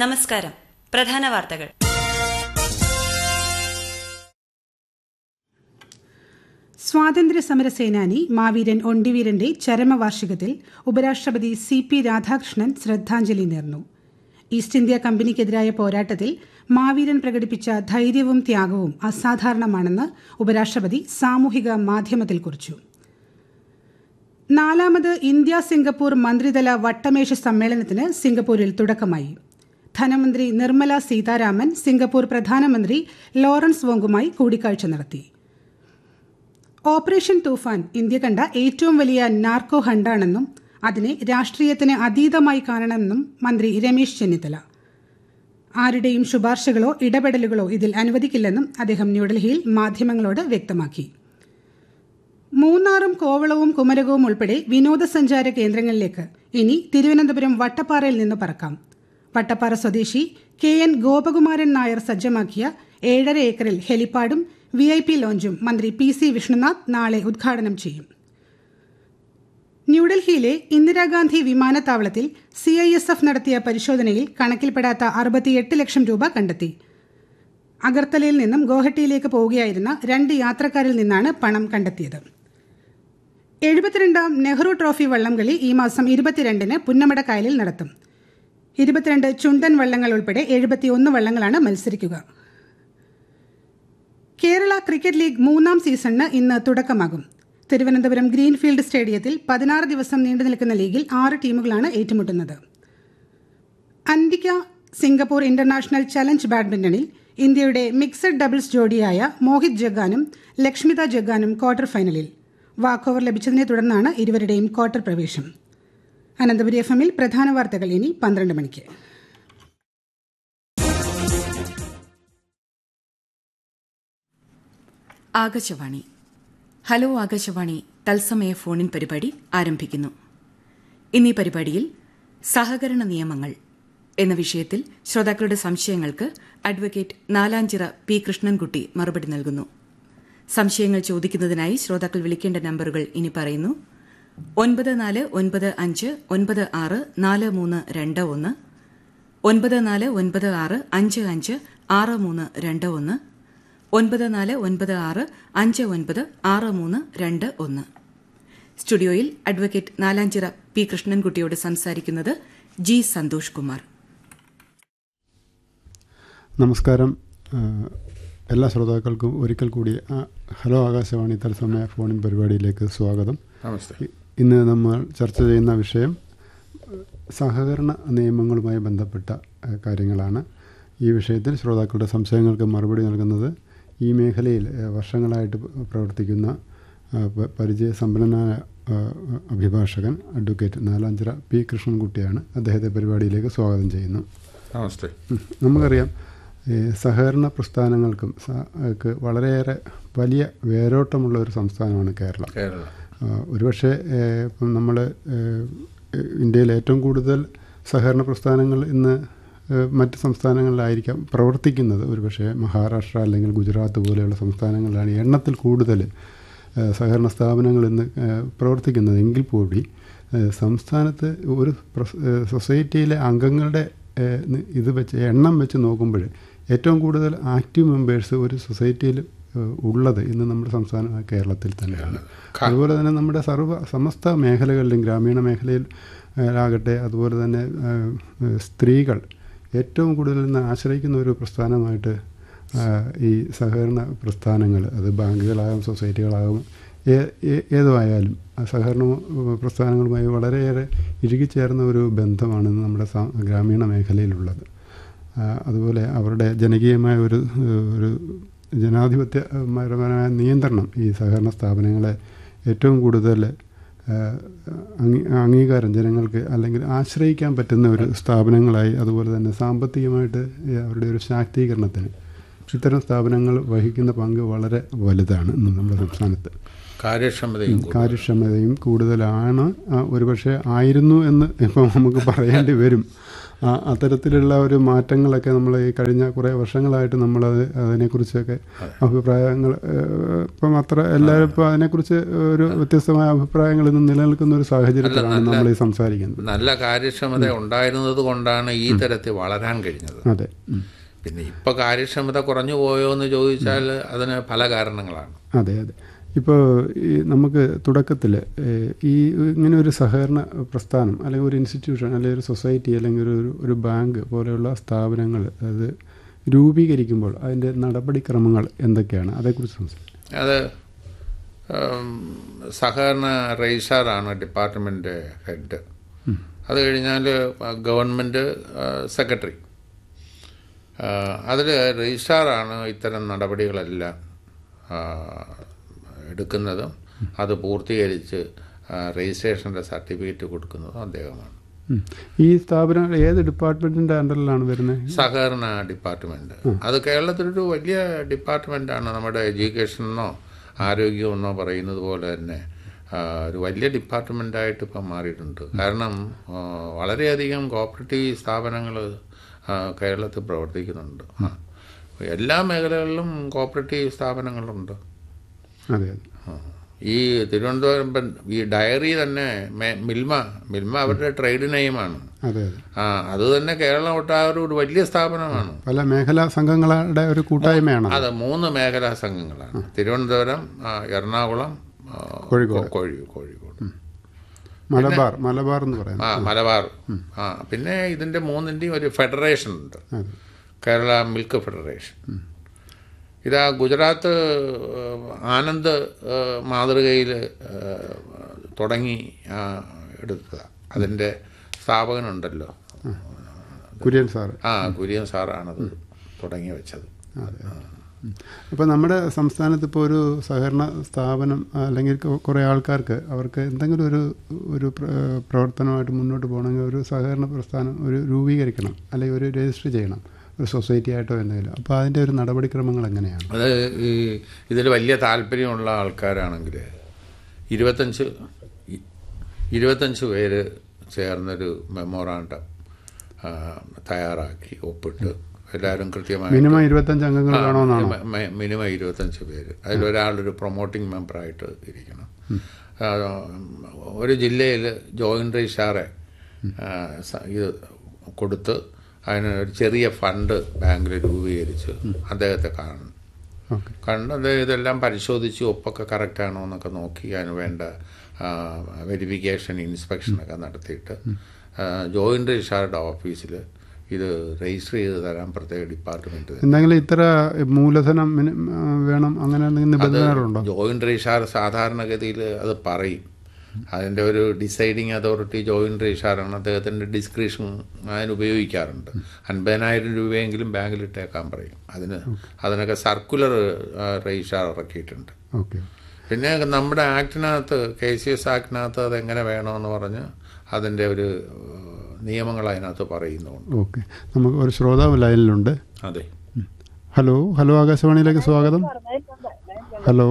നമസ്കാരം പ്രധാന വാർത്തകൾ സ്വാതന്ത്ര്യ സമര സേനാനി മാവീരൻ ഒണ്ടിവീരന്റെ ചരമവാർഷികത്തിൽ ഉപരാഷ്ട്രപതി സി പി രാധാകൃഷ്ണൻ ശ്രദ്ധാഞ്ജലി നേർന്നു ഈസ്റ്റ് ഇന്ത്യ കമ്പനിക്കെതിരായ പോരാട്ടത്തിൽ മാവീരൻ പ്രകടിപ്പിച്ച ധൈര്യവും ത്യാഗവും അസാധാരണമാണെന്ന് ഉപരാഷ്ട്രപതി സാമൂഹിക മാധ്യമത്തിൽ കുറിച്ചു നാലാമത് ഇന്ത്യ സിംഗപ്പൂർ മന്ത്രിതല വട്ടമേശ സമ്മേളനത്തിന് സിംഗപ്പൂരിൽ തുടക്കമായി ധനമന്ത്രി നിർമ്മല സീതാരാമൻ സിംഗപ്പൂർ പ്രധാനമന്ത്രി ലോറൻസ് വോങ്കുമായി കൂടിക്കാഴ്ച നടത്തി ഓപ്പറേഷൻ തൂഫാൻ ഇന്ത്യ കണ്ട ഏറ്റവും വലിയ നാർക്കോ ഹണ്ടാണെന്നും അതിനെ രാഷ്ട്രീയത്തിന് അതീതമായി കാണണമെന്നും മന്ത്രി രമേശ് ചെന്നിത്തല ആരുടെയും ശുപാർശകളോ ഇടപെടലുകളോ ഇതിൽ അനുവദിക്കില്ലെന്നും അദ്ദേഹം ന്യൂഡൽഹിയിൽ മാധ്യമങ്ങളോട് വ്യക്തമാക്കി മൂന്നാറും കോവളവും കുമരകവും ഉൾപ്പെടെ വിനോദസഞ്ചാര കേന്ദ്രങ്ങളിലേക്ക് ഇനി തിരുവനന്തപുരം വട്ടപ്പാറയിൽ നിന്ന് പറക്കാം വട്ടപ്പാറ സ്വദേശി കെ എൻ ഗോപകുമാരൻ നായർ സജ്ജമാക്കിയ ഏഴര ഏക്കറിൽ ഹെലിപ്പാഡും വി ഐ പി ലോഞ്ചും മന്ത്രി പി സി വിഷ്ണുനാഥ് നാളെ ഉദ്ഘാടനം ചെയ്യും ന്യൂഡൽഹിയിലെ ഇന്ദിരാഗാന്ധി വിമാനത്താവളത്തിൽ സി ഐ എസ് എഫ് നടത്തിയ പരിശോധനയിൽ കണക്കിൽപ്പെടാത്ത അറുപത്തിയെട്ട് ലക്ഷം രൂപ കണ്ടെത്തി അഗർത്തലയിൽ നിന്നും ഗോഹട്ടിയിലേക്ക് പോവുകയായിരുന്ന രണ്ട് യാത്രക്കാരിൽ നിന്നാണ് പണം കണ്ടെത്തിയത് എഴുപത്തിരണ്ടാം നെഹ്റു ട്രോഫി വള്ളംകളി ഈ മാസം ഇരുപത്തിരണ്ടിന് പുന്നമടക്കായലിൽ നടത്തും ഇരുപത്തിരണ്ട് ചുണ്ടൻ വള്ളങ്ങൾ ഉൾപ്പെടെ എഴുപത്തിയൊന്ന് വള്ളങ്ങളാണ് മത്സരിക്കുക കേരള ക്രിക്കറ്റ് ലീഗ് മൂന്നാം സീസണിന് ഇന്ന് തുടക്കമാകും തിരുവനന്തപുരം ഗ്രീൻഫീൽഡ് സ്റ്റേഡിയത്തിൽ പതിനാറ് ദിവസം നീണ്ടു നിൽക്കുന്ന ലീഗിൽ ആറ് ടീമുകളാണ് ഏറ്റുമുട്ടുന്നത് അന്തിക്ക സിംഗപ്പൂർ ഇന്റർനാഷണൽ ചലഞ്ച് ബാഡ്മിന്റണിൽ ഇന്ത്യയുടെ മിക്സഡ് ഡബിൾസ് ജോഡിയായ മോഹിത് ജഗാനും ലക്ഷ്മിത ജഗാനും ക്വാർട്ടർ ഫൈനലിൽ വാക്ക് ഓവർ ലഭിച്ചതിനെ തുടർന്നാണ് ഇരുവരുടെയും ക്വാർട്ടർ പ്രവേശം അനന്തപുരി എഫ് എമ്മിൽ പ്രധാന വാർത്തകൾ ഇനി പന്ത്രണ്ട് മണിക്ക് ആകാശവാണി ഹലോ ആകാശവാണി തത്സമയ ഫോണിൻ പരിപാടി ആരംഭിക്കുന്നു ഇന്നീ പരിപാടിയിൽ സഹകരണ നിയമങ്ങൾ എന്ന വിഷയത്തിൽ ശ്രോതാക്കളുടെ സംശയങ്ങൾക്ക് അഡ്വക്കേറ്റ് നാലാഞ്ചിറ പി കൃഷ്ണൻകുട്ടി മറുപടി നൽകുന്നു സംശയങ്ങൾ ചോദിക്കുന്നതിനായി ശ്രോതാക്കൾ വിളിക്കേണ്ട നമ്പറുകൾ ഇനി പറയുന്നു ഒൻപത് നാല് ഒൻപത് അഞ്ച് ഒൻപത് ആറ് നാല് മൂന്ന് രണ്ട് ഒന്ന് ഒൻപത് നാല് ഒൻപത് ആറ് അഞ്ച് അഞ്ച് ആറ് മൂന്ന് രണ്ട് ഒന്ന് ഒൻപത് നാല് ഒൻപത് ആറ് അഞ്ച് ഒൻപത് ആറ് മൂന്ന് രണ്ട് ഒന്ന് സ്റ്റുഡിയോയിൽ അഡ്വക്കേറ്റ് നാലാഞ്ചിറ പി കൃഷ്ണൻകുട്ടിയോട് സംസാരിക്കുന്നത് ജി സന്തോഷ് കുമാർ നമസ്കാരം എല്ലാ ശ്രോതാക്കൾക്കും ഒരിക്കൽ കൂടി ഹലോ ആകാശവാണി തത്സമയ ഫോണിൻ പരിപാടിയിലേക്ക് സ്വാഗതം നമസ്തേ ഇന്ന് നമ്മൾ ചർച്ച ചെയ്യുന്ന വിഷയം സഹകരണ നിയമങ്ങളുമായി ബന്ധപ്പെട്ട കാര്യങ്ങളാണ് ഈ വിഷയത്തിൽ ശ്രോതാക്കളുടെ സംശയങ്ങൾക്ക് മറുപടി നൽകുന്നത് ഈ മേഖലയിൽ വർഷങ്ങളായിട്ട് പ്രവർത്തിക്കുന്ന പരിചയസമ്പന്നനായ അഭിഭാഷകൻ അഡ്വക്കേറ്റ് നാലാഞ്ചിറ പി കൃഷ്ണൻകുട്ടിയാണ് അദ്ദേഹത്തെ പരിപാടിയിലേക്ക് സ്വാഗതം ചെയ്യുന്നു നമസ്തേ നമുക്കറിയാം സഹകരണ പ്രസ്ഥാനങ്ങൾക്കും വളരെയേറെ വലിയ വേരോട്ടമുള്ള ഒരു സംസ്ഥാനമാണ് കേരളം കേരള ഒരുപക്ഷെ ഇപ്പം നമ്മൾ ഇന്ത്യയിൽ ഏറ്റവും കൂടുതൽ സഹകരണ പ്രസ്ഥാനങ്ങൾ ഇന്ന് മറ്റ് സംസ്ഥാനങ്ങളിലായിരിക്കാം പ്രവർത്തിക്കുന്നത് ഒരുപക്ഷെ മഹാരാഷ്ട്ര അല്ലെങ്കിൽ ഗുജറാത്ത് പോലെയുള്ള സംസ്ഥാനങ്ങളിലാണ് എണ്ണത്തിൽ കൂടുതൽ സഹകരണ സ്ഥാപനങ്ങൾ ഇന്ന് പ്രവർത്തിക്കുന്നത് എങ്കിൽ കൂടി സംസ്ഥാനത്ത് ഒരു സൊസൈറ്റിയിലെ അംഗങ്ങളുടെ ഇത് വെച്ച് എണ്ണം വെച്ച് നോക്കുമ്പോൾ ഏറ്റവും കൂടുതൽ ആക്റ്റീവ് മെമ്പേഴ്സ് ഒരു സൊസൈറ്റിയിൽ ഉള്ളത് ഇന്ന് നമ്മുടെ സംസ്ഥാന കേരളത്തിൽ തന്നെയാണ് അതുപോലെ തന്നെ നമ്മുടെ സർവ്വ സമസ്ത മേഖലകളിലും ഗ്രാമീണ മേഖലയിൽ ആകട്ടെ അതുപോലെ തന്നെ സ്ത്രീകൾ ഏറ്റവും കൂടുതൽ ഇന്ന് ആശ്രയിക്കുന്ന ഒരു പ്രസ്ഥാനമായിട്ട് ഈ സഹകരണ പ്രസ്ഥാനങ്ങൾ അത് ബാങ്കുകളാകും സൊസൈറ്റികളാകും ഏതോ ആയാലും സഹകരണ പ്രസ്ഥാനങ്ങളുമായി വളരെയേറെ ഇഴുകിച്ചേർന്ന ഒരു ബന്ധമാണ് നമ്മുടെ ഗ്രാമീണ മേഖലയിലുള്ളത് അതുപോലെ അവരുടെ ജനകീയമായ ഒരു ഒരു ജനാധിപത്യപരമായ നിയന്ത്രണം ഈ സഹകരണ സ്ഥാപനങ്ങളെ ഏറ്റവും കൂടുതൽ അംഗീകാരം ജനങ്ങൾക്ക് അല്ലെങ്കിൽ ആശ്രയിക്കാൻ പറ്റുന്ന ഒരു സ്ഥാപനങ്ങളായി അതുപോലെ തന്നെ സാമ്പത്തികമായിട്ട് അവരുടെ ഒരു ശാക്തീകരണത്തിന് ഇത്തരം സ്ഥാപനങ്ങൾ വഹിക്കുന്ന പങ്ക് വളരെ വലുതാണ് ഇന്ന് നമ്മുടെ സംസ്ഥാനത്ത് കാര്യക്ഷമതയും കൂടും. കാര്യക്ഷമതയും കൂടുതലാണ് ആ, ഒരുപക്ഷെ ആയിരുന്നു എന്ന് ഇപ്പം നമുക്ക് പറയേണ്ടി വരും ആ, അത്തരത്തിലുള്ള ഒരു മാറ്റങ്ങളൊക്കെ നമ്മൾ ഈ കഴിഞ്ഞ കുറേ വർഷങ്ങളായിട്ട് നമ്മൾ അതിനെക്കുറിച്ചൊക്കെ അഭിപ്രായങ്ങൾ ഏഹ്, ഇപ്പം അത്ര എല്ലാവരും ഇപ്പം അതിനെക്കുറിച്ച് ഒരു വ്യത്യസ്തമായ അഭിപ്രായങ്ങൾ ഇന്ന് നിലനിൽക്കുന്ന ഒരു സാഹചര്യത്തിലാണ് നമ്മൾ ഈ സംസാരിക്കുന്നത് നല്ല കാര്യക്ഷമത ഉണ്ടായിരുന്നത് കൊണ്ടാണ് ഈ തരത്തിൽ വളരാൻ കഴിഞ്ഞത് അതെ ഉം. പിന്നെ ഇപ്പൊ കാര്യക്ഷമത കുറഞ്ഞു പോയോ എന്ന് ചോദിച്ചാൽ അതിന് പല കാരണങ്ങളാണ് അതെ അതെ ഇപ്പോൾ ഈ നമുക്ക് തുടക്കത്തിൽ ഈ ഇങ്ങനെ ഒരു സഹകരണ പ്രസ്ഥാനം അല്ലെങ്കിൽ ഒരു ഇൻസ്റ്റിറ്റ്യൂഷൻ അല്ലെങ്കിൽ ഒരു സൊസൈറ്റി അല്ലെങ്കിൽ ഒരു ഒരു- ഒരു ബാങ്ക് പോലെയുള്ള സ്ഥാപനങ്ങൾ അത് രൂപീകരിക്കുമ്പോൾ അതിൻ്റെ നടപടിക്രമങ്ങൾ എന്തൊക്കെയാണ് അതേക്കുറിച്ച് സംസാരിക്കാം അത് ഉം, സഹകരണ രജിസ്ട്രാറാണ് ഡിപ്പാർട്ട്മെൻറ്റ് ഹെഡ് അത് കഴിഞ്ഞാൽ ഗവൺമെൻറ് സെക്രട്ടറി അതിൽ രജിസ്ട്രാറാണ് ഇത്തരം നടപടികളെല്ലാം ആ, എടുക്കുന്നതും അത് പൂർത്തീകരിച്ച് ആ, രജിസ്ട്രേഷൻ്റെ സർട്ടിഫിക്കറ്റ് കൊടുക്കുന്നതും അദ്ദേഹമാണ് ഉം. ഈ സ്ഥാപനം ഏത് ഡിപ്പാർട്ട്മെൻറ്റിൻ്റെ അണ്ടറിലാണ് വരുന്നത് സഹകരണ ഡിപ്പാർട്ട്മെന്റ് അത് കേരളത്തിലൊരു വലിയ ഡിപ്പാർട്ട്മെന്റാണ് നമ്മുടെ എഡ്യൂക്കേഷനെന്നോ ആരോഗ്യമെന്നോ പറയുന്നത് പോലെ തന്നെ ആ, ഒരു വലിയ ഡിപ്പാർട്ട്മെന്റായിട്ട് ഇപ്പം മാറിയിട്ടുണ്ട് കാരണം ആ, വളരെയധികം കോപ്പറേറ്റീവ് സ്ഥാപനങ്ങൾ കേരളത്തിൽ പ്രവർത്തിക്കുന്നുണ്ട് ആ. എല്ലാ മേഖലകളിലും കോപ്പറേറ്റീവ് സ്ഥാപനങ്ങളുണ്ട് അതെ അതെ ആ. ഈ തിരുവനന്തപുരം ഇപ്പം ഈ ഡയറി തന്നെ മെ- മിൽമ മിൽമ അവരുടെ ട്രേഡ് നെയിമാണ് അതെ അതെ ആ അത് തന്നെ കേരളം ഒട്ടാകെ ഒരു വലിയ സ്ഥാപനമാണ് പല മേഖലാ സംഘങ്ങളുടെ ഒരു കൂട്ടായ്മയാണ് അത് മൂന്ന് മേഖലാ സംഘങ്ങളാണ് തിരുവനന്തപുരം ആ, എറണാകുളം ആ, കോഴിക്കോട്. കോഴി കോഴിക്കോട് മലബാർ മലബാർ എന്ന് പറയുന്നത് ആ മലബാർ ആ പിന്നെ ഇതിന്റെ മൂന്നിന്റെയും ഒരു ഫെഡറേഷൻ ഉണ്ട് അതെ കേരള മിൽക്ക് ഫെഡറേഷൻ ഇതാ ഗുജറാത്ത് ഏഹ്, ആനന്ദ് മാതൃകയിൽ തുടങ്ങി ആ, എടുത്തതാണ് അതിൻ്റെ സ്ഥാപകനുണ്ടല്ലോ കുര്യൻ സാറ് ആ കുര്യൻ സാറാണത് തുടങ്ങി വെച്ചത് അപ്പോൾ നമ്മുടെ സംസ്ഥാനത്ത് ഇപ്പോൾ ഒരു സഹകരണ സ്ഥാപനം അല്ലെങ്കിൽ കൊ- കുറേ ആൾക്കാർക്ക് അവർക്ക് എന്തെങ്കിലും ഒരു ഒരു പ്ര- പ്രവർത്തനമായിട്ട് മുന്നോട്ട് പോകണമെങ്കിൽ ഒരു സഹകരണ പ്രസ്ഥാനം ഒരു രൂപീകരിക്കണം അല്ലെങ്കിൽ ഒരു രജിസ്റ്റർ ചെയ്യണം ഒരു സൊസൈറ്റി ആയിട്ടോ എന്തെങ്കിലും അപ്പോൾ അതിൻ്റെ ഒരു നടപടിക്രമങ്ങൾ എങ്ങനെയാണ് അത് ഈ ഇതിൽ വലിയ താല്പര്യമുള്ള ആൾക്കാരാണെങ്കിൽ ഇരുപത്തഞ്ച് ഇ- ഇരുപത്തഞ്ച് പേര് ചേർന്നൊരു മെമ്മോറാണ്ടം ആ, തയ്യാറാക്കി ഒപ്പിട്ട് എല്ലാവരും കൃത്യമായി മിനിമം ഇരുപത്തഞ്ച് അംഗങ്ങൾ വേണമെന്നാണോ മിനിമം ഇരുപത്തഞ്ച് പേര് അതിലൊരാളൊരു പ്രൊമോട്ടിംഗ് മെമ്പറായിട്ട് ഇരിക്കണം ആ, ഒരു ജില്ലയിൽ ജോയിൻ്റ് രജിസ്ട്രാറെ ആ, സ- ഇത് കൊടുത്ത് അതിന് ഒരു ചെറിയ ഫണ്ട് ബാങ്കിൽ രൂപീകരിച്ച് അദ്ദേഹത്തെ കാണണം ഓക്കെ കണ്ട് അദ്ദേഹം ഇതെല്ലാം പരിശോധിച്ച് ഒപ്പൊക്കെ കറക്റ്റാണോ എന്നൊക്കെ നോക്കി അതിന് വേണ്ട വെരിഫിക്കേഷൻ ഇൻസ്പെക്ഷനൊക്കെ നടത്തിയിട്ട് ജോയിൻ്റ് രജിസ്ട്രാറുടെ ഓഫീസിൽ ഇത് രജിസ്റ്റർ ചെയ്ത് തരാൻ പ്രത്യേക ഡിപ്പാർട്ട്മെൻറ്റ് എന്തെങ്കിലും ഇത്ര മൂലധനം മിനി- ആ, വേണം അങ്ങനെ എന്തെങ്കിലും നിബന്ധനകളുണ്ടോ ജോയിൻ്റ് രജിസ്ട്രാർ സാധാരണഗതിയിൽ അത് പറയും അതിൻ്റെ ഒരു ഡിസൈഡിങ് അതോറിറ്റി ജോയിൻ്റ് രജിസ്ട്രാറാണ് അദ്ദേഹത്തിൻ്റെ ഡിസ്ക്രിപ്ഷൻ അതിന് ഉപയോഗിക്കാറുണ്ട് അൻപതിനായിരം രൂപയെങ്കിലും ബാങ്കിൽ ഇട്ടേക്കാൻ പറയും അതിന് അതിനൊക്കെ സർക്കുലർ രജിസ്ട്രാർ ഇറക്കിയിട്ടുണ്ട് ഓക്കെ പിന്നെ നമ്മുടെ ആക്ടിനകത്ത് കെ സി എസ് ആക്ടിനകത്ത് അതെങ്ങനെ വേണമെന്ന് പറഞ്ഞ് അതിൻ്റെ ഒരു ഏഹ്, നിയമങ്ങൾ അതിനകത്ത് പറയുന്നുണ്ട് ഓക്കെ നമുക്ക് ഒരു ശ്രോതാവ് ലൈനിലുണ്ട് അതെ ഹലോ ഹലോ ആകാശവാണിയിലേക്ക് സ്വാഗതം ഹലോ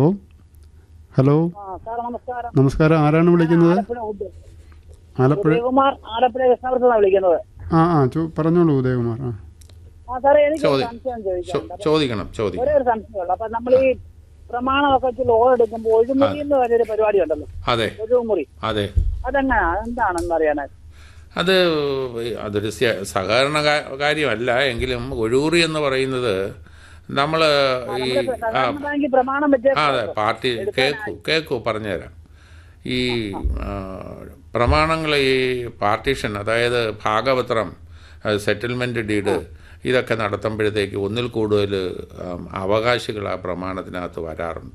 ഹലോ സാർ നമസ്കാരം നമസ്കാരം ആരാണ് വിളിക്കുന്നത് ആലപ്പുഴ ഉദ്- ആലപ്പുഴ ഉദയകുമാർ ആലപ്പുഴ കൃഷ്ണപുരത്താണ് വിളിക്കുന്നത് ആ ആ ചോ പറഞ്ഞോളൂ ഉദയകുമാർ ആ ആ സാറേ എനിക്ക് ഒരു ചോദി സംശയം ചോ- ചോദിക്കാം ചോദിക്കണം ചോദിക്കണം ഒരേ ഒരു സംശയമുള്ളൂ അപ്പൊ നമ്മൾ ഈ പ്രമാണമൊക്കെ വെച്ച് ലോൺ എടുക്കുമ്പോൾ ഒഴുമുറി എന്ന് പറഞ്ഞൊരു പരിപാടി ഉണ്ടല്ലോ അതെ ഒഴുമുറി അതെ അതെങ്ങനെയാ എന്താണെന്ന് അറിയാനായിട്ട് അത് അതൊരു സ്യ- സഹകരണ കാ- കാര്യമല്ല എങ്കിലും ഒഴൂറി എന്ന് പറയുന്നത് നമ്മൾ ഈ ആ സഹകരണ ബാങ്കിൽ പ്രമാണം വെച്ച് ആ, അതെ പാർട്ടി കേക്കു കേക്കു പറഞ്ഞുതരാം ഈ ആ, പ്രമാണങ്ങൾ ഈ പാർട്ടീഷൻ അതായത് ഭാഗപത്രം സെറ്റിൽമെൻറ്റ് ഡീഡ് ഇതൊക്കെ നടത്തുമ്പോഴത്തേക്ക് ഒന്നിൽ കൂടുതൽ ആം, അവകാശികൾ ആ പ്രമാണത്തിനകത്ത് വരാറുണ്ട്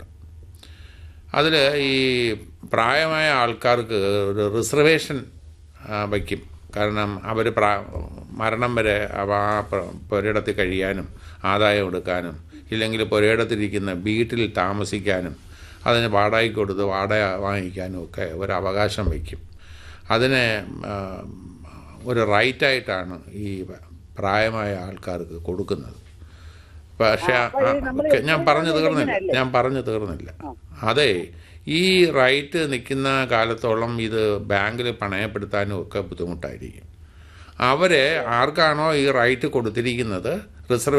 അതിൽ ഈ പ്രായമായ ആൾക്കാർക്ക് ഒരു റിസർവേഷൻ ആ, വയ്ക്കും കാരണം അവർ പ്രാ മരണം വരെ അവ ആ പ- പുരയിടത്തിൽ കഴിയാനും ആദായം എടുക്കാനും ഇല്ലെങ്കിൽ പുരയിടത്തിരിക്കുന്ന വീട്ടിൽ താമസിക്കാനും അതിന് വാടകയ്ക്ക് കൊടുത്ത് വാടക വാങ്ങിക്കാനും ഒക്കെ ഒരു അവകാശം വയ്ക്കും അതിനെ ആ, ഒരു റൈറ്റായിട്ടാണ് ഈ പ്രായമായ ആൾക്കാർക്ക് കൊടുക്കുന്നത് പക്ഷേ ആ- ഞാൻ പറഞ്ഞു തീർന്നില്ല ഞാൻ പറഞ്ഞു തീർന്നില്ല അതെ ഈ റൈറ്റ് നിൽക്കുന്ന കാലത്തോളം ഇത് ബാങ്കിൽ പണയപ്പെടുത്താനും ഒക്കെ ബുദ്ധിമുട്ടായിരിക്കും അവരെ ആർക്കാണോ ഈ റൈറ്റ് കൊടുത്തിരിക്കുന്നത് റിസർവ്